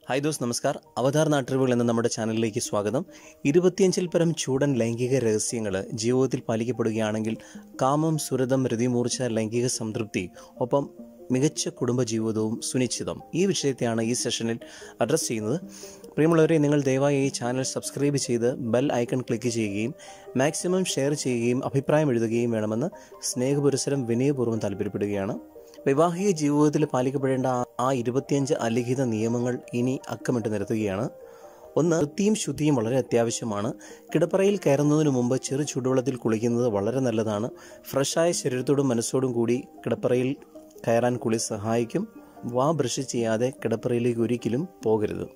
hi those നമസ്കാർ അവതാർ നാട്ടറിവുകൾ എന്ന നമ്മുടെ ചാനലിലേക്ക് സ്വാഗതം ഇരുപത്തിയഞ്ചിൽ പരം ചൂടൻ ലൈംഗിക രഹസ്യങ്ങൾ ജീവിതത്തിൽ പാലിക്കപ്പെടുകയാണെങ്കിൽ കാമം സുരതം രതിമൂർച്ച ലൈംഗിക സംതൃപ്തി ഒപ്പം മികച്ച കുടുംബജീവിതവും സുനിശ്ചിതം ഈ വിഷയത്തെയാണ് ഈ സെഷനിൽ അഡ്രസ്സ് ചെയ്യുന്നത് പ്രിയമുള്ളവരെ നിങ്ങൾ ദയവായി ഈ ചാനൽ സബ്സ്ക്രൈബ് ചെയ്ത് ബെൽ ഐക്കൺ ക്ലിക്ക് ചെയ്യുകയും മാക്സിമം ഷെയർ ചെയ്യുകയും അഭിപ്രായം എഴുതുകയും വേണമെന്ന് സ്നേഹപുരസരം വിനയപൂർവ്വം താല്പര്യപ്പെടുകയാണ് വൈവാഹിക ജീവിതത്തിൽ പാലിക്കപ്പെടേണ്ട ആ- ആ ഇരുപത്തിയഞ്ച് അലിഖിത നിയമങ്ങൾ ഇനി അക്കമിട്ട് നിരത്തുകയാണ് ഒന്ന് വൃത്തിയും ശുദ്ധിയും വളരെ അത്യാവശ്യമാണ് കിടപ്പറയിൽ കയറുന്നതിന് മുമ്പ് ചെറു ചൂടുവെള്ളത്തിൽ കുളിക്കുന്നത് വളരെ നല്ലതാണ് ഫ്രഷായ ശരീരത്തോടും മനസ്സോടും കൂടി കിടപ്പറയിൽ കയറാൻ കുളി സഹായിക്കും വാ ബ്രഷ് ചെയ്യാതെ കിടപ്പറയിലേക്ക് ഒരിക്കലും പോകരുത്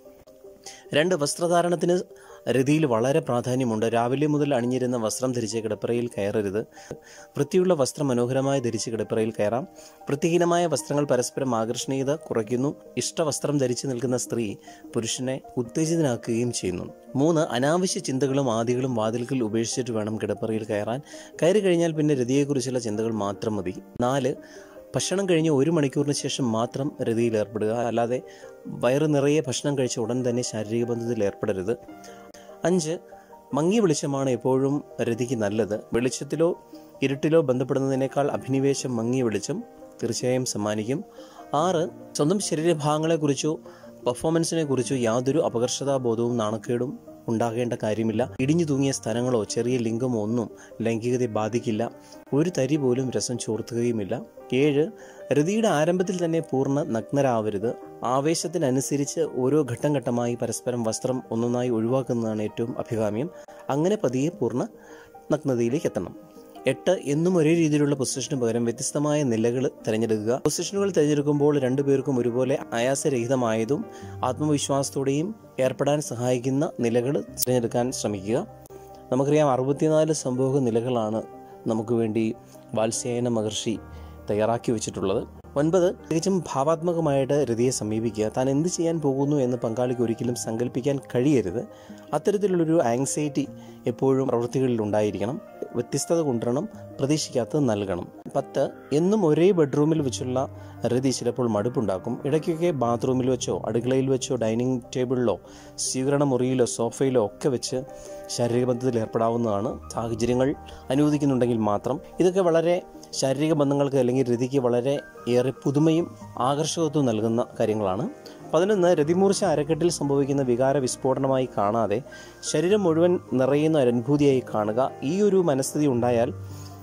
രണ്ട് വസ്ത്രധാരണത്തിന് രതിയിൽ വളരെ പ്രാധാന്യമുണ്ട് രാവിലെ മുതൽ അണിഞ്ഞിരുന്ന വസ്ത്രം ധരിച്ച് കിടപ്പറയിൽ കയറരുത് വൃത്തിയുള്ള വസ്ത്രം മനോഹരമായി ധരിച്ച് കിടപ്പറയിൽ കയറാം വൃത്തിഹീനമായ വസ്ത്രങ്ങൾ പരസ്പരം ആകർഷണീയത കുറയ്ക്കുന്നു ഇഷ്ടവസ്ത്രം ധരിച്ചു നിൽക്കുന്ന സ്ത്രീ പുരുഷനെ ഉത്തേജിതനാക്കുകയും ചെയ്യുന്നു മൂന്ന് അനാവശ്യ ചിന്തകളും ആദികളും വാതിൽക്കൽ ഉപേക്ഷിച്ചിട്ട് വേണം കിടപ്പറയിൽ കയറാൻ കയറി കഴിഞ്ഞാൽ പിന്നെ രതിയെക്കുറിച്ചുള്ള ചിന്തകൾ മാത്രം മതി നാല് ഭക്ഷണം കഴിഞ്ഞ് ഒരു മണിക്കൂറിന് ശേഷം മാത്രം രതിയിൽ ഏർപ്പെടുക അല്ലാതെ വയറ് നിറയെ ഭക്ഷണം കഴിച്ച ഉടൻ തന്നെ ശാരീരിക ബന്ധത്തിൽ ഏർപ്പെടരുത് അഞ്ച് മങ്ങിയ വെളിച്ചമാണ് എപ്പോഴും രതിക്ക് നല്ലത് വെളിച്ചത്തിലോ ഇരുട്ടിലോ ബന്ധപ്പെടുന്നതിനേക്കാൾ അഭിനിവേശം മങ്ങിയ വെളിച്ചം തീർച്ചയായും സമ്മാനിക്കും ആറ് സ്വന്തം ശരീരഭാഗങ്ങളെക്കുറിച്ചോ പെർഫോമൻസിനെ കുറിച്ചോ യാതൊരു അപകർഷതാബോധവും നാണക്കേടും ഉണ്ടാകേണ്ട കാര്യമില്ല ഇടിഞ്ഞു തൂങ്ങിയ സ്ഥലങ്ങളോ ചെറിയ ലിംഗമോ ഒന്നും ലൈംഗികതയെ ബാധിക്കില്ല ഒരു തരി പോലും രസം ചോർത്തുകയുമില്ല ഏഴ് രതിയുടെ ആരംഭത്തിൽ തന്നെ പൂർണ്ണ നഗ്നരാവരുത് ആവേശത്തിനനുസരിച്ച് ഓരോ ഘട്ടം ഘട്ടമായി പരസ്പരം വസ്ത്രം ഒന്നൊന്നായി ഒഴിവാക്കുന്നതാണ് ഏറ്റവും അഭികാമ്യം അങ്ങനെ പതിയെ പൂർണ്ണ നഗ്നതയിലേക്ക് എത്തണം എട്ട് എന്നും ഒരേ രീതിയിലുള്ള പൊസിഷന് പകരം വ്യത്യസ്തമായ നിലകൾ തിരഞ്ഞെടുക്കുക പൊസിഷനുകൾ തിരഞ്ഞെടുക്കുമ്പോൾ രണ്ടുപേർക്കും ഒരുപോലെ ആയാസരഹിതമായതും ആത്മവിശ്വാസത്തോടെയും ഏർപ്പെടാൻ സഹായിക്കുന്ന നിലകൾ തിരഞ്ഞെടുക്കാൻ ശ്രമിക്കുക നമുക്കറിയാം അറുപത്തിനാല് സംഭവ നിലകളാണ് നമുക്ക് വേണ്ടി വാത്സ്യായന മഹർഷി തയ്യാറാക്കി വെച്ചിട്ടുള്ളത് ഒൻപത് തികച്ചും ഭാവാത്മകമായിട്ട് രതിയെ സമീപിക്കുക താൻ എന്ത് ചെയ്യാൻ പോകുന്നു എന്ന് പങ്കാളിക്ക് ഒരിക്കലും സങ്കല്പിക്കാൻ കഴിയരുത് അത്തരത്തിലുള്ളൊരു ആങ്സൈറ്റി എപ്പോഴും പ്രവൃത്തികളിൽ ഉണ്ടായിരിക്കണം വ്യത്യസ്തത കൊണ്ടുവരണം പ്രതീക്ഷിക്കാത്തത് നൽകണം പത്ത് എന്നും ഒരേ ബെഡ്റൂമിൽ വെച്ചുള്ള രതി ചിലപ്പോൾ മടുപ്പുണ്ടാക്കും ഇടയ്ക്കൊക്കെ ബാത്റൂമിൽ വെച്ചോ അടുക്കളയിൽ വെച്ചോ ഡൈനിങ് ടേബിളിലോ സ്വീകരണ മുറിയിലോ സോഫയിലോ ഒക്കെ വെച്ച് ശാരീരിക ബന്ധത്തിൽ ഏർപ്പെടാവുന്നതാണ് സാഹചര്യങ്ങൾ അനുവദിക്കുന്നുണ്ടെങ്കിൽ മാത്രം ഇതൊക്കെ വളരെ ശാരീരിക ബന്ധങ്ങൾക്ക് അല്ലെങ്കിൽ രതിക്ക് വളരെ ഏറെ പുതുമയും ആകർഷകത്വവും നൽകുന്ന കാര്യങ്ങളാണ് പതിനൊന്ന് രതിമൂർച്ച അരക്കെട്ടിൽ സംഭവിക്കുന്ന വികാര വിസ്ഫോടനമായി കാണാതെ ശരീരം മുഴുവൻ നിറയുന്ന ഒരു അനുഭൂതിയായി കാണുക ഈ ഒരു മനസ്ഥിതി ഉണ്ടായാൽ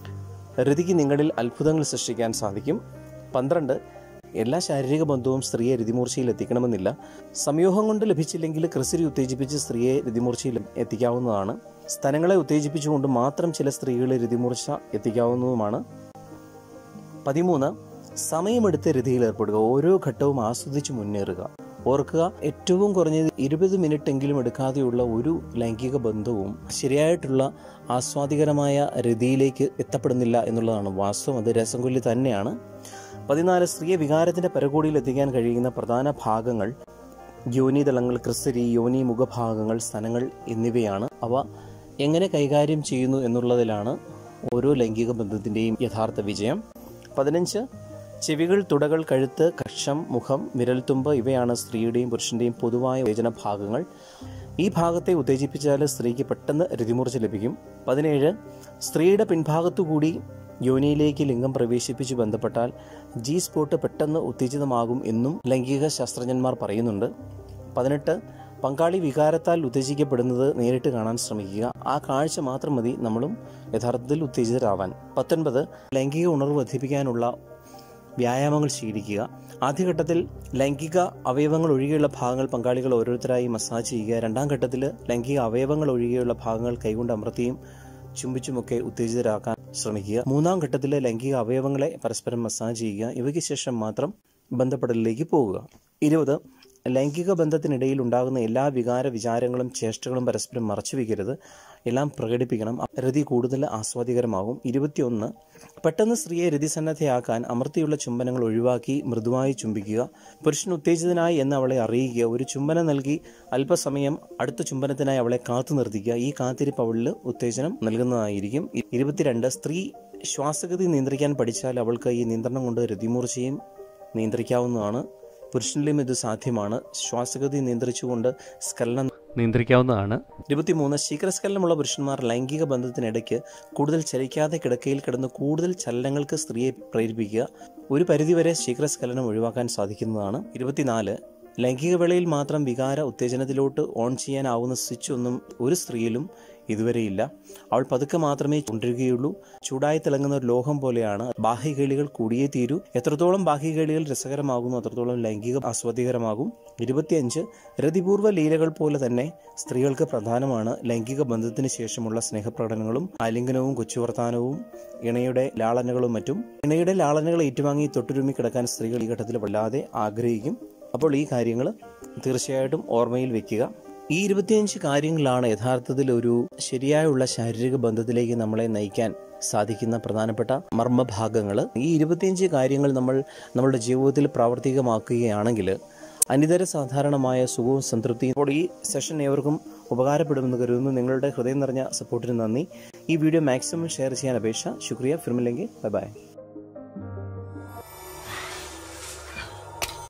രതിക്ക് നിങ്ങളിൽ അത്ഭുതങ്ങൾ സൃഷ്ടിക്കാൻ സാധിക്കും പന്ത്രണ്ട് എല്ലാ ശാരീരിക ബന്ധവും സ്ത്രീയെ രതിമൂർച്ചയിൽ എത്തിക്കണമെന്നില്ല സംയോഗം കൊണ്ട് ലഭിച്ചില്ലെങ്കിൽ ക്രിസരി ഉത്തേജിപ്പിച്ച് സ്ത്രീയെ രതിമൂർച്ചയിൽ എത്തിക്കാവുന്നതാണ് സ്ഥലങ്ങളെ ഉത്തേജിപ്പിച്ചുകൊണ്ട് മാത്രം ചില സ്ത്രീകളെ രതിമൂർച്ച എത്തിക്കാവുന്നതുമാണ് പതിമൂന്ന് സമയമെടുത്ത് രതിയിൽ ഏർപ്പെടുക ഓരോ ഘട്ടവും ആസ്വദിച്ച് മുന്നേറുക ഓർക്കുക ഏറ്റവും കുറഞ്ഞത് ഇരുപത് മിനിറ്റ് എങ്കിലും എടുക്കാതെയുള്ള ഒരു ലൈംഗിക ബന്ധവും ശരിയായിട്ടുള്ള ആസ്വാദികരമായ രതിയിലേക്ക് എത്തപ്പെടുന്നില്ല എന്നുള്ളതാണ് വാസ്തവം അത് രസംകൊല്ലി തന്നെയാണ് പതിനാല് സ്ത്രീയെ വികാരത്തിന്റെ പരകോടിയിൽ എത്തിക്കാൻ കഴിയുന്ന പ്രധാന ഭാഗങ്ങൾ യോനിതളങ്ങൾ ക്രിസ്തരി യോനി മുഖഭാഗങ്ങൾ സ്ഥലങ്ങൾ എന്നിവയാണ് അവ എങ്ങനെ കൈകാര്യം ചെയ്യുന്നു എന്നുള്ളതിലാണ് ഓരോ ലൈംഗിക ബന്ധത്തിൻ്റെയും യഥാർത്ഥ വിജയം പതിനഞ്ച് ചെവികൾ തുടകൾ കഴുത്ത് കക്ഷം മുഖം വിരൽത്തുമ്പ് ഇവയാണ് സ്ത്രീയുടെയും പുരുഷന്റെയും പൊതുവായ ഉത്തേജന ഭാഗങ്ങൾ ഈ ഭാഗത്തെ ഉത്തേജിപ്പിച്ചാൽ സ്ത്രീക്ക് പെട്ടെന്ന് രതിമൂർച്ച ലഭിക്കും പതിനേഴ് സ്ത്രീയുടെ പിൻഭാഗത്തുകൂടി യോനിയിലേക്ക് ലിംഗം പ്രവേശിപ്പിച്ച് ബന്ധപ്പെട്ടാൽ ജി സ്പോട്ട് പെട്ടെന്ന് ഉത്തേജിതമാകും എന്നും ലൈംഗിക ശാസ്ത്രജ്ഞന്മാർ പറയുന്നുണ്ട് പതിനെട്ട് പങ്കാളി വികാരത്താൽ ഉത്തേജിക്കപ്പെടുന്നത് നേരിട്ട് കാണാൻ ശ്രമിക്കുക ആ കാഴ്ച മാത്രം മതി നമ്മളും യഥാർത്ഥത്തിൽ ഉത്തേജിതരാവാൻ പത്തൊൻപത് ലൈംഗിക ഉണർവ് വർദ്ധിപ്പിക്കാനുള്ള വ്യായാമങ്ങൾ ശീലിക്കുക ആദ്യഘട്ടത്തിൽ ലൈംഗിക അവയവങ്ങൾ ഒഴികെയുള്ള ഭാഗങ്ങൾ പങ്കാളികൾ ഓരോരുത്തരായി മസാജ് ചെയ്യുക രണ്ടാം ഘട്ടത്തിൽ ലൈംഗിക അവയവങ്ങൾ ഒഴികെയുള്ള ഭാഗങ്ങൾ കൈകൊണ്ട് അമർത്തിയും ചുംബിച്ചുമൊക്കെ ഉത്തേജിതരാക്കാൻ ശ്രമിക്കുക മൂന്നാം ഘട്ടത്തിൽ ലൈംഗിക അവയവങ്ങളെ പരസ്പരം മസാജ് ചെയ്യുക ഇവയ്ക്ക് ശേഷം മാത്രം ബന്ധപ്പെടലിലേക്ക് പോവുക ഇരുപത് ലൈംഗിക ബന്ധത്തിനിടയിൽ ഉണ്ടാകുന്ന എല്ലാ വികാര വിചാരങ്ങളും ചേഷ്ടകളും പരസ്പരം മറച്ചുവെക്കരുത് എല്ലാം പ്രകടിപ്പിക്കണം രതി കൂടുതൽ ആസ്വാദികരമാകും ഇരുപത്തിയൊന്ന് പെട്ടെന്ന് സ്ത്രീയെ രതിസന്നദ്ധയാക്കാൻ അമർത്തിയുള്ള ചുംബനങ്ങൾ ഒഴിവാക്കി മൃദുവായി ചുംബിക്കുക പുരുഷൻ ഉത്തേജിതനായി എന്ന് അവളെ അറിയിക്കുക ഒരു ചുംബനം നൽകി അല്പസമയം അടുത്ത ചുംബനത്തിനായി അവളെ കാത്തു നിർത്തിക്കുക ഈ കാത്തിരിപ്പ് അവളിൽ ഉത്തേജനം നൽകുന്നതായിരിക്കും ഇ- ഇരുപത്തിരണ്ട് സ്ത്രീ ശ്വാസഗതി നിയന്ത്രിക്കാൻ പഠിച്ചാൽ അവൾക്ക് ഈ നിയന്ത്രണം കൊണ്ട് രതിമൂർച്ചയും നിയന്ത്രിക്കാവുന്നതാണ് പുരുഷനിലും ഇത് സാധ്യമാണ് ശ്വാസഗതി നിയന്ത്രിച്ചുകൊണ്ട് സ്ഖലനം നിയന്ത്രിക്കാവുന്നതാണ് ഇരുപത്തിമൂന്ന് ശീഘ്രസ്ഖലനമുള്ള പുരുഷന്മാർ ലൈംഗിക ബന്ധത്തിനിടയ്ക്ക് കൂടുതൽ ചലിക്കാതെ കിടക്കയിൽ കിടന്ന് കൂടുതൽ ചലനങ്ങൾക്ക് സ്ത്രീയെ പ്രേരിപ്പിക്കുക ഒരു പരിധിവരെ ശീഘ്രസ്ഖലനം ഒഴിവാക്കാൻ സാധിക്കുന്നതാണ് ഇരുപത്തിനാല് ലൈംഗിക വേളയിൽ മാത്രം വികാര ഉത്തേജനത്തിലോട്ട് ഓൺ ചെയ്യാനാവുന്ന സ്വിച്ച് ഒന്നും ഒരു സ്ത്രീയിലും ഇതുവരെയില്ല അവൾ പതുക്കെ മാത്രമേ കൊണ്ടിരിക്കുകയുള്ളൂ ചൂടായി തിളങ്ങുന്ന ഒരു ലോഹം പോലെയാണ് ബാഹ്യകേളികൾ കൂടിയേ തീരൂ എത്രത്തോളം ബാഹ്യകേളികൾ രസകരമാകുന്നു അത്രത്തോളം ലൈംഗിക ആസ്വാദികരമാകും ഇരുപത്തിയഞ്ച് രതിപൂർവ്വ ലീലകൾ പോലെ തന്നെ സ്ത്രീകൾക്ക് പ്രധാനമാണ് ലൈംഗിക ബന്ധത്തിന് ശേഷമുള്ള സ്നേഹപ്രകടനങ്ങളും ആലിംഗനവും കൊച്ചുവർത്താനവും ഇണയുടെ ലാളനകളും മറ്റും ഇണയുടെ ലാളനകൾ ഏറ്റുവാങ്ങി തൊട്ടുരുമി കിടക്കാൻ സ്ത്രീകൾ ഈ ഘട്ടത്തിൽ വല്ലാതെ ആഗ്രഹിക്കും അപ്പോൾ ഈ കാര്യങ്ങൾ തീർച്ചയായിട്ടും ഓർമ്മയിൽ വെക്കുക ഈ ഇരുപത്തിയഞ്ച് കാര്യങ്ങളാണ് യഥാർത്ഥത്തിൽ ഒരു ശരിയായുള്ള ശാരീരിക ബന്ധത്തിലേക്ക് നമ്മളെ നയിക്കാൻ സാധിക്കുന്ന പ്രധാനപ്പെട്ട മർമ്മഭാഗങ്ങൾ ഈ ഇരുപത്തിയഞ്ച് കാര്യങ്ങൾ നമ്മൾ നമ്മളുടെ ജീവിതത്തിൽ പ്രാവർത്തികമാക്കുകയാണെങ്കിൽ അനിതര സാധാരണമായ സുഖവും സംതൃപ്തിയും അപ്പോൾ ഈ സെഷൻ ഏവർക്കും ഉപകാരപ്പെടുമെന്ന് കരുതുന്നു നിങ്ങളുടെ ഹൃദയം നിറഞ്ഞ സപ്പോർട്ടിന് നന്ദി ഈ വീഡിയോ മാക്സിമം ഷെയർ ചെയ്യാൻ അപേക്ഷ ശുക്രിയ ഫിർമില്ലെങ്കിൽ ബൈ ബൈ